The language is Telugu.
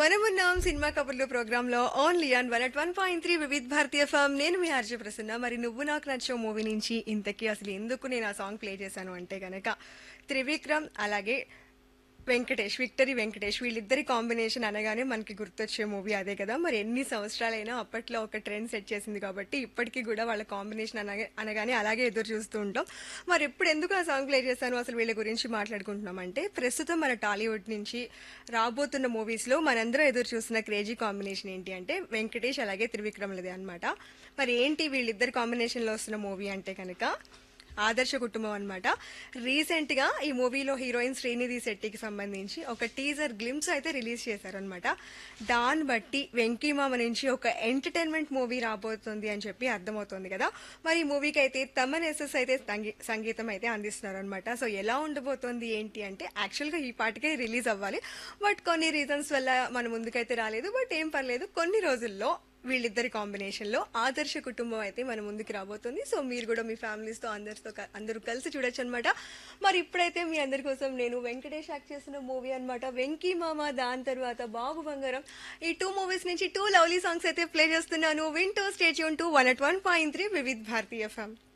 మనమున్నాం సినిమా కబుర్లు ప్రోగ్రామ్ లో only on one at one point three Vividh Bharati FM నేను మీ హర్ష ప్రసన్న మరి నువ్వు నాకు నచ్చో మూవీ నుంచి ఇంతకీ అసలు ఎందుకు నేను ఆ సాంగ్ ప్లే చేశాను అంటే గనక త్రివిక్రమ్ అలాగే వెంకటేష్ విక్టరీ వెంకటేష్ వీళ్ళిద్దరి కాంబినేషన్ అనగానే మనకి గుర్తొచ్చే మూవీ అదే కదా మరి ఎన్ని సంవత్సరాలైనా అప్పట్లో ఒక ట్రెండ్ సెట్ చేసింది కాబట్టి ఇప్పటికీ కూడా వాళ్ళ కాంబినేషన్ అనగా అనగానే అలాగే ఎదురు చూస్తూ ఉంటాం మరి ఎప్పుడు ఎందుకు ఆ సాంగ్ ప్లే చేశాను అసలు వీళ్ళ గురించి మాట్లాడుకుంటున్నాం అంటే ప్రస్తుతం మన టాలీవుడ్ నుంచి రాబోతున్న మూవీస్లో మనందరం ఎదురు చూస్తున్న క్రేజీ కాంబినేషన్ ఏంటి అంటే వెంకటేష్ అలాగే త్రివిక్రమ్లది అనమాట మరి ఏంటి వీళ్ళిద్దరి కాంబినేషన్లో వస్తున్న మూవీ అంటే కనుక ఆదర్శ కుటుంబం అనమాట రీసెంట్ గా ఈ మూవీలో హీరోయిన్ శ్రీనిధి శెట్టికి సంబంధించి ఒక టీజర్ గ్లిమ్స్ అయితే రిలీజ్ చేశారనమాట దాన్ని బట్టి వెంకీమామ నుంచి ఒక ఎంటర్టైన్మెంట్ మూవీ రాబోతుంది అని చెప్పి అర్థమవుతుంది కదా మరి ఈ మూవీకి అయితే తమన్ ఎస్ఎస్ అయితే సంగీ- సంగీతం అయితే అందిస్తున్నారు అనమాట సో ఎలా ఉండబోతోంది ఏంటి అంటే యాక్చువల్గా ఈ పాటికే రిలీజ్ అవ్వాలి బట్ కొన్ని రీజన్స్ వల్ల మన ముందుకైతే రాలేదు బట్ ఏం పర్లేదు కొన్ని రోజుల్లో వీళ్ళిద్దరి కాంబినేషన్ లో ఆదర్శ కుటుంబం అయితే మన ముందుకు రాబోతుంది సో మీరు కూడా మీ ఫ్యామిలీస్ తో అందరితో క- అందరూ కలిసి చూడొచ్చు అనమాట మరి ఇప్పుడైతే మీ అందరి కోసం నేను వెంకటేష్ యాక్ట్ చేసిన మూవీ అన్నమాట వెంకీ మామ దాని తర్వాత బాబు బంగారం ఈ టూ మూవీస్ నుంచి టూ లవ్లీ సాంగ్స్ అయితే ప్లే చేస్తున్నాను వింటూ stay tuned to one at one point three Vividh Bharati FM